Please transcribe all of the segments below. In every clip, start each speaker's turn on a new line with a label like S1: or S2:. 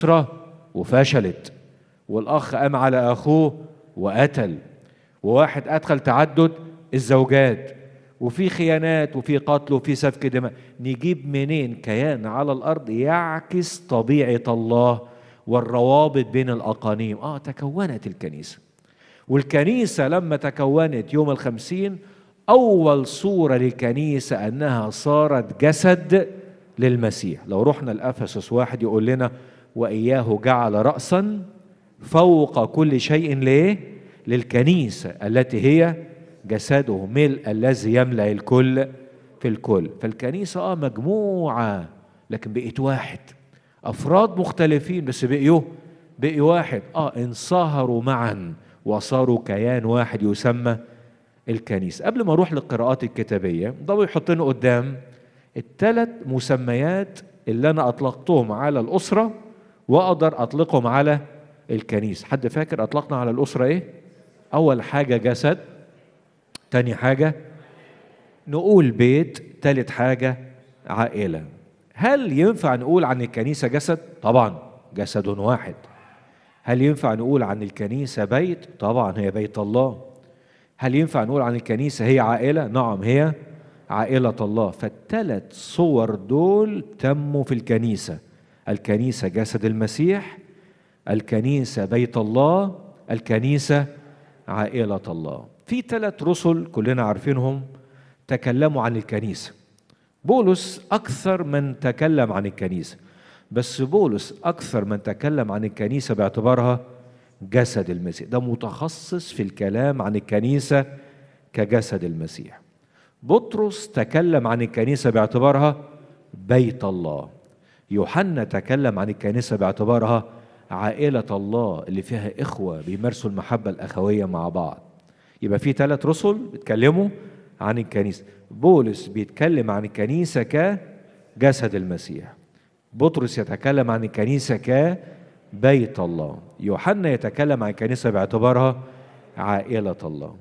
S1: أسرة وفشلت والأخ قام على أخوه وقتل وواحد أدخل تعدد الزوجات وفي خيانات وفي قتل وفي سفك دماء نجيب منين كيان على الأرض يعكس طبيعة الله والروابط بين الأقانيم آه تكونت الكنيسة والكنيسة لما تكونت يوم الخمسين أول صورة للكنيسة أنها صارت جسد للمسيح لو رحنا لأفسس واحد يقول لنا وإياه جعل رأسا فوق كل شيء ليه للكنيسة التي هي جسده ملء الذي يملأ الكل في الكل فالكنيسة آه مجموعة لكن بقيت واحد أفراد مختلفين بس بقيوا بقي واحد آه انصهروا معا وصاروا كيان واحد يسمى الكنيسة قبل ما أروح للقراءات الكتابية ده يحط لنا قدام الثلاث مسميات اللي أنا أطلقتهم على الأسرة وأقدر أطلقهم على الكنيسة حد فاكر أطلقنا على الأسرة إيه؟ أول حاجة جسد تاني حاجة نقول بيت تالت حاجة عائلة هل ينفع نقول عن الكنيسة جسد؟ طبعا جسد واحد هل ينفع نقول عن الكنيسة بيت؟ طبعا هي بيت الله هل ينفع نقول عن الكنيسة هي عائلة؟ نعم هي عائلة الله فالثلاث صور دول تموا في الكنيسة الكنيسة جسد المسيح الكنيسة بيت الله الكنيسة عائلة الله في ثلاث رسل كلنا عارفينهم تكلموا عن الكنيسة بولس أكثر من تكلم عن الكنيسة بس بولس أكثر من تكلم عن الكنيسة باعتبارها جسد المسيح ده متخصص في الكلام عن الكنيسة كجسد المسيح بطرس تكلم عن الكنيسة باعتبارها بيت الله يوحنا تكلم عن الكنيسة باعتبارها عائلة الله اللي فيها إخوة بيمارسوا المحبة الأخوية مع بعض يبقى في ثلاث رسل بيتكلموا عن الكنيسة بولس بيتكلم عن الكنيسة كجسد المسيح بطرس يتكلم عن الكنيسة كبيت الله يوحنا يتكلم عن الكنيسة باعتبارها عائلة الله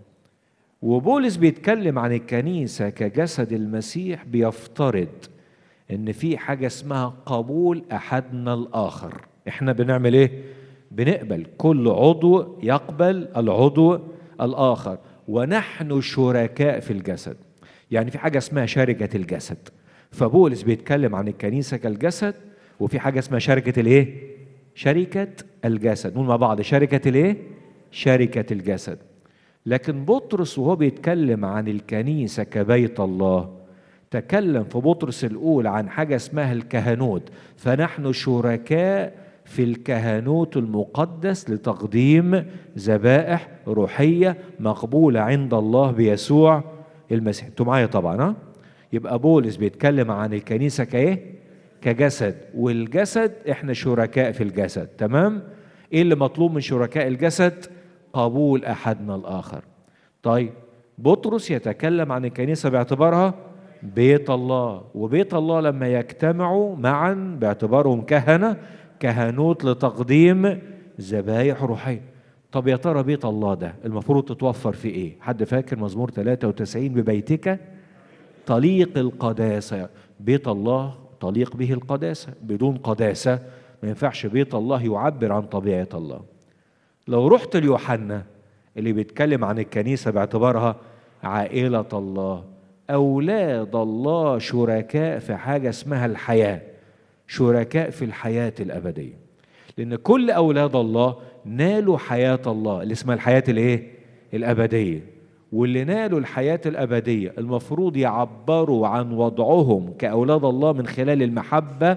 S1: وبولس بيتكلم عن الكنيسة كجسد المسيح بيفترض ان في حاجة اسمها قبول احدنا الاخر احنا بنعمل ايه بنقبل كل عضو يقبل العضو الاخر ونحن شركاء في الجسد يعني في حاجة اسمها شركة الجسد فبولس بيتكلم عن الكنيسة كالجسد وفي حاجة اسمها شركة الايه شركة الجسد نقول مع بعض شركة الايه شركة الجسد لكن بطرس وهو بيتكلم عن الكنيسة كبيت الله تكلم في بطرس الأولى عن حاجة اسمها الكهنوت فنحن شركاء في الكهنوت المقدس لتقديم ذبائح روحية مقبولة عند الله بيسوع المسيح انتوا معايا طبعا ها يبقى بولس بيتكلم عن الكنيسة كايه كجسد والجسد احنا شركاء في الجسد تمام ايه اللي مطلوب من شركاء الجسد قبول احدنا الاخر طيب بطرس يتكلم عن الكنيسه باعتبارها بيت الله وبيت الله لما يجتمعوا معا باعتبارهم كهنه كهنوت لتقديم ذبايح روحيه طب يا ترى بيت الله ده المفروض تتوفر في ايه حد فاكر مزمور 93 ببيتك طليق القداسه بيت الله طليق به القداسه بدون قداسه ما ينفعش بيت الله يعبر عن طبيعه الله لو رحت ليوحنا اللي بيتكلم عن الكنيسة باعتبارها عائلة الله أولاد الله شركاء في حاجة اسمها الحياة شركاء في الحياة الأبدية لأن كل أولاد الله نالوا حياة الله اللي اسمها الحياة الإيه؟ الأبدية واللي نالوا الحياة الأبدية المفروض يعبروا عن وضعهم كأولاد الله من خلال المحبة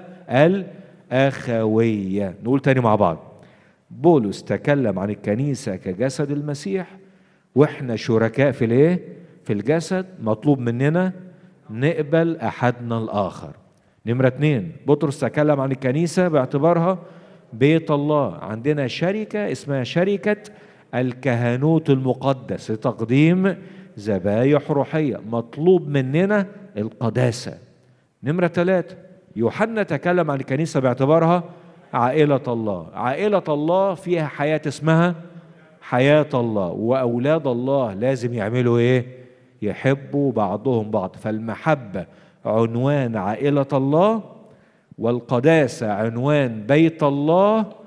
S1: الأخوية نقول تاني مع بعض بولس تكلم عن الكنيسة كجسد المسيح واحنا شركاء في الايه في الجسد مطلوب مننا نقبل احدنا الاخر نمرة اتنين بطرس تكلم عن الكنيسة باعتبارها بيت الله عندنا شركة اسمها شركة الكهنوت المقدس لتقديم ذبايح روحية مطلوب مننا القداسة نمرة ثلاثة يوحنا تكلم عن الكنيسة باعتبارها عائلة الله عائلة الله فيها حياة اسمها حياة الله وأولاد الله لازم يعملوا إيه يحبوا بعضهم بعض فالمحبة عنوان عائلة الله والقداسة عنوان بيت الله